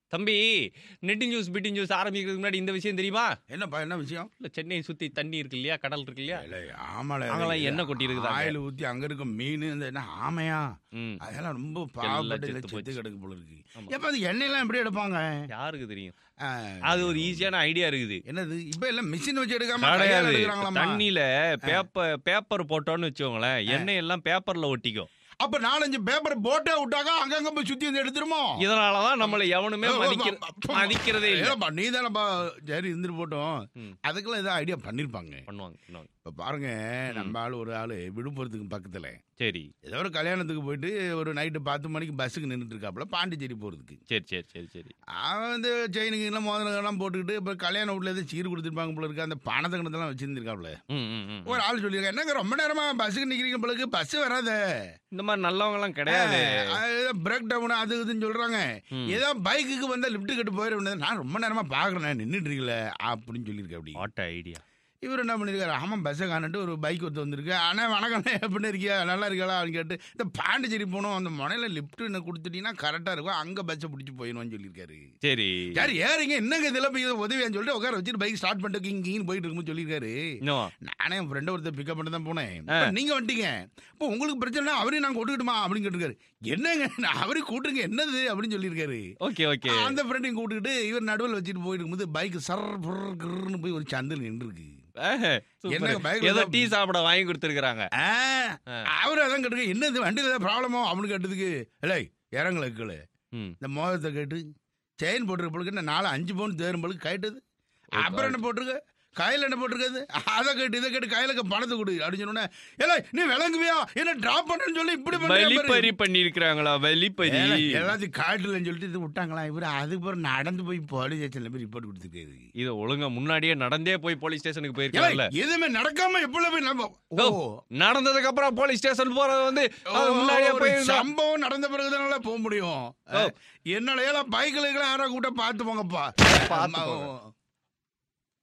தம்பி net news பிட்டி news ஆரம்பிக்கிறதுக்கு முன்னாடி இந்த விஷயம் தெரியுமா என்னப்பா என்ன விஷயம் இல்ல சென்னையை சுத்தி தண்ணி இருக்கு இல்லையா கடல் இருக்கு இல்லையா இல்ல, ஆமால அங்கெல்லாம் எண்ணெய் கொட்டி இருக்குதாங்க. ஆயில் ஊத்தி அங்க இருக்க மீன் இந்த என்ன ஆமையா ம் அதெல்லாம் ரொம்ப எல்லாம் பாவப்பட்டு இல்ல செத்து செத்து போச்சு. கிடக்கு போல இருக்கு ஆமா. எப்ப அது எண்ணெயெல்லாம் எப்படி எடுப்பாங்க யாருக்கு தெரியும் ஆ, அது ஒரு ஈஸியான ஐடியா இருக்குது என்னது இப்ப எல்லாம் மிஷின் வச்சு எடுக்காம கையால கிடையாது எடுக்கறாங்களாமா தண்ணியில பேப்பர் பேப்பர் போட்டோன்னு வச்சுக்கோங்களேன் எண்ணெய் எல்லாம் பேப்பர்ல ஒட்டிக்கும் அப்ப நாலஞ்சு பேப்பர் போட்டே விட்டாக்கா அங்கங்க போய் சுத்தி வந்து எடுத்துருமோ இதனாலதான் நம்மள எவனுமே மதிக்கிற மதிக்கிறதே இல்ல ஏப்பா நீ தானப்பா சரி இருந்துட்டு போட்டோம் ம். அதுக்கெல்லாம் ஏதோ ஐடியா பண்ணிருப்பாங்க பண்ணுவாங்க பண்ணுவாங்க இப்ப பாருங்க நம்ம ஆளு ஒரு ஆளு விழுப்புரத்துக்கு பக்கத்துல சரி ஏதோ ஒரு கல்யாணத்துக்கு போயிட்டு ஒரு நைட்டு பத்து மணிக்கு பஸ்ஸுக்கு நின்றுட்டு இருக்காப்புல பாண்டிச்சேரி போறதுக்கு சரி சரி சரி சரி அவன் வந்து செயினுக்கு எல்லாம் மோதிரங்கள்லாம் போட்டுக்கிட்டு இப்போ கல்யாண வீட்டில் எதுவும் சீர் கொடுத்துருப்பாங்க போல இருக்கு அந்த பணத்தை கணத்தெல்லாம் வச்சிருந்துருக்காப்புல ம், ம், ம். ஒரு ஆள் சொல்லியிருக்காங்க என்னங்க ரொம்ப நேரமா பஸ்ஸுக்கு நிற்கிறீங்க போல இருக்கு பஸ் வராத இந்த மாதிரி நல்லவங்க எல்லாம் கிடையாது பிரேக் டவுன் அது இதுன்னு சொல்றாங்க ம். ஏதோ பைக்குக்கு வந்தா லிஃப்ட் கட்டு போயிட வேண்டியது நான் ரொம்ப நேரமா பாக்குறேன் நின்றுட்டு இருக்கல அப்படின்னு சொல்லியிருக்கேன் அப்படி வாட் ஐடியா இவர் என்ன பண்ணிருக்காரு ஆமா பஸ்ஸை காணிட்டு ஒரு பைக் ஒருத்த வந்திருக்கு அண்ணா வணக்கம் எப்படி இருக்கியா நல்லா இருக்கியா அப்படின்னு கேட்டு இந்த பாண்டிச்சேரி போனோம் அந்த முனையில லிஃப்ட் என்ன கொடுத்துட்டீங்கன்னா கரெக்டா இருக்கும் அங்க பஸ்ஸை பிடிச்சி போயிடும்னு சொல்லியிருக்காரு சரி யார் ஏறிங்க என்னங்க இதெல்லாம் போய் உதவியான்னு சொல்லிட்டு உட்கார வச்சுட்டு பைக் ஸ்டார்ட் பண்ணிட்டு இங்கேயும் போயிட்டு இருக்கும்போது சொல்லியிருக்காரு இன்னும் நானே என் ஃப்ரெண்டை ஒருத்தர் பிக்கப் பண்ணி தான் போனேன் இப்ப நீங்க வந்துட்டீங்க இப்போ உங்களுக்கு பிரச்சனை அவரையும் நான் கூட்டுக்கிட்டுமா அப்படின்னு கேட்டிருக்காரு என்னங்க நான் அவரையும் கூட்டுங்க என்னது அப்படின்னு சொல்லியிருக்காரு ஓகே ஓகே அந்த ஃப்ரெண்டையும் கூட்டுக்கிட்டு இவர் நடுவில் வச்சுட்டு போயிட்டு இருக்கும்போது பைக் சர் புர் கிர்னு போய் ஒரு சந்தில் நின்று இருக்கு என்னங்க bike ல ஏதோ தான் டீ சாப்பிட வாங்கி கொடுத்துருக்காங்க அவர் அதான் கேட்டுக்க என்னது வண்டியில் ஏதாவது ப்ராப்ளமோ அப்படின்னு கேட்டதுக்கு இல்லை இறங்கல கீழே ம் இந்த மோதத்தை கேட்டு செயின் போட்டிருக்க பொழுது என்ன நாலு அஞ்சு பவுன் தேரும் பொழுது கேட்டது அப்புறம் என்ன போட்டிருக்க கையில் என்ன போட்டிருக்காது அதை கேட்டு இதை கேட்டு கையில பணத்தை கொடு அப்படின்னு சொன்னோன்னே ஏலே நீ விளங்குவியா என்ன டிராப் பண்ணுன்னு சொல்லி இப்படி பண்றியா பாரு." வலிப்பறி பண்ணிருக்காங்களா வலிப்பறி ஏலே, எல்லாத்தையும் காட்டுலன்னு சொல்லிட்டு இது விட்டாங்களா இவர் அதுக்கு பிறகு நடந்து போய் போலீஸ் ஸ்டேஷன்ல போய் ரிப்போர்ட் கொடுத்துருக்காரு இத ஒழுங்கா முன்னாடியே நடந்தே போய் போலீஸ் ஸ்டேஷனுக்கு ஏலே, போயிருக்காங்கல்ல எதுவுமே நடக்காம எப்பல போய் நம்ம ஓ நடந்ததுக்கு அப்புறம் போலீஸ் ஸ்டேஷன் போறது வந்து அது ஓ, முன்னாடியே ஒரு போய் சம்பவம் நடந்த பிறகுதானே போக முடியும் ஓ. என்னோட பைக்கில் யாரா கூட பார்த்து போங்கப்பா பார்த்து அம்மா, போங்க.